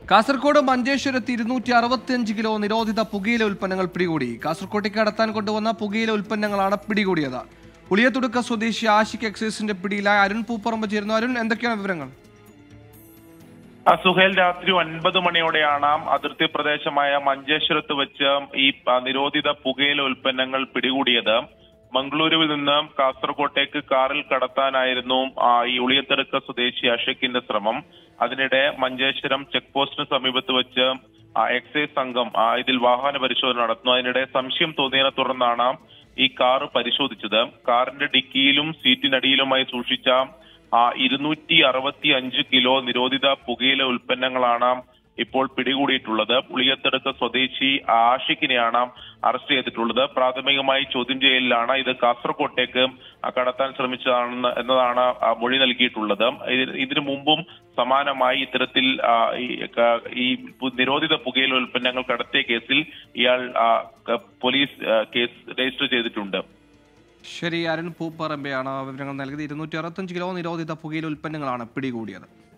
കാസർഗോഡ് മഞ്ചേശ്വരത്ത് ഇരുന്നൂറ്റി അറുപത്തിയഞ്ച് കിലോ നിരോധിത പുകയില ഉൽപ്പന്നങ്ങൾ പിടികൂടി കാസർകോട്ടേക്ക് കടത്താൻ കൊണ്ടുവന്ന പുകയില ഉൽപ്പന്നങ്ങളാണ് പിടികൂടിയത് ഉളിയത്തുടുക്ക സ്വദേശി ആഷിഖ് എക്സൈസിന്റെ പിടിയിലായ അരുൺ പൂപ്പറമ്പ് ചേരുന്നു അരുൺ എന്തൊക്കെയാണ് വിവരങ്ങൾ ആ, സുഹേൽ രാത്രി ഒൻപത് മണിയോടെയാണ് അതിർത്തി പ്രദേശമായ മഞ്ചേശ്വരത്ത് വെച്ച് ഈ ആ, നിരോധിത പുകയില ഉൽപ്പന്നങ്ങൾ പിടികൂടിയത് മംഗളൂരുവിൽ നിന്ന് കാസർകോട്ടേക്ക് കാറിൽ കടത്താനായിരുന്നു ആ, ഈ ഉളിയത്തെടുക്ക സ്വദേശി അഷക്കിന്റെ ശ്രമം അതിനിടെ മഞ്ചേശ്വരം ചെക്ക് പോസ്റ്റിന് സമീപത്ത് വെച്ച് ആ, എക്സൈസ് സംഘം ആ, ഇതിൽ വാഹന പരിശോധന നടത്തുന്നു അതിനിടെ സംശയം തോന്നിയതിനെ തുടർന്നാണ് ഈ കാറ് പരിശോധിച്ചത് കാറിന്റെ ഡിക്കിയിലും സീറ്റിനടിയിലുമായി സൂക്ഷിച്ച ആ ഇരുന്നൂറ്റി അറുപത്തി അഞ്ച് കിലോ നിരോധിത പുകയില ഉൽപ്പന്നങ്ങളാണ് ഇപ്പോൾ പിടികൂടിയിട്ടുള്ളത് പുളിയത്തെടുക്ക സ്വദേശി ആഷിഖിനെയാണ് അറസ്റ്റ് ചെയ്തിട്ടുള്ളത് പ്രാഥമികമായി ചോദ്യം ചെയ്യലിലാണ് ഇത് കാസർകോട്ടേക്ക് ആ, കടത്താൻ ശ്രമിച്ചതാണെന്ന് എന്നതാണ് ആ, മൊഴി നൽകിയിട്ടുള്ളത് ഇത് ഇതിനു മുമ്പും സമാനമായി ഇത്തരത്തിൽ ആ, ഈ ക- ഈ പു- നിരോധിത പുകയില ഉൽപ്പന്നങ്ങൾ കടത്തിയ കേസിൽ ഇയാൾ ആ, ക- പോലീസ് ആ, കേസ് രജിസ്റ്റർ ചെയ്തിട്ടുണ്ട് ശരി അരുൺ പൂപ്പറമ്പയാണ് വിവരങ്ങൾ നൽകിയത് ഇരുന്നൂറ്റി അറുപത്തഞ്ച് കിലോ നിരോധിത പുകയില ഉൽപ്പന്നങ്ങളാണ് പിടികൂടിയത്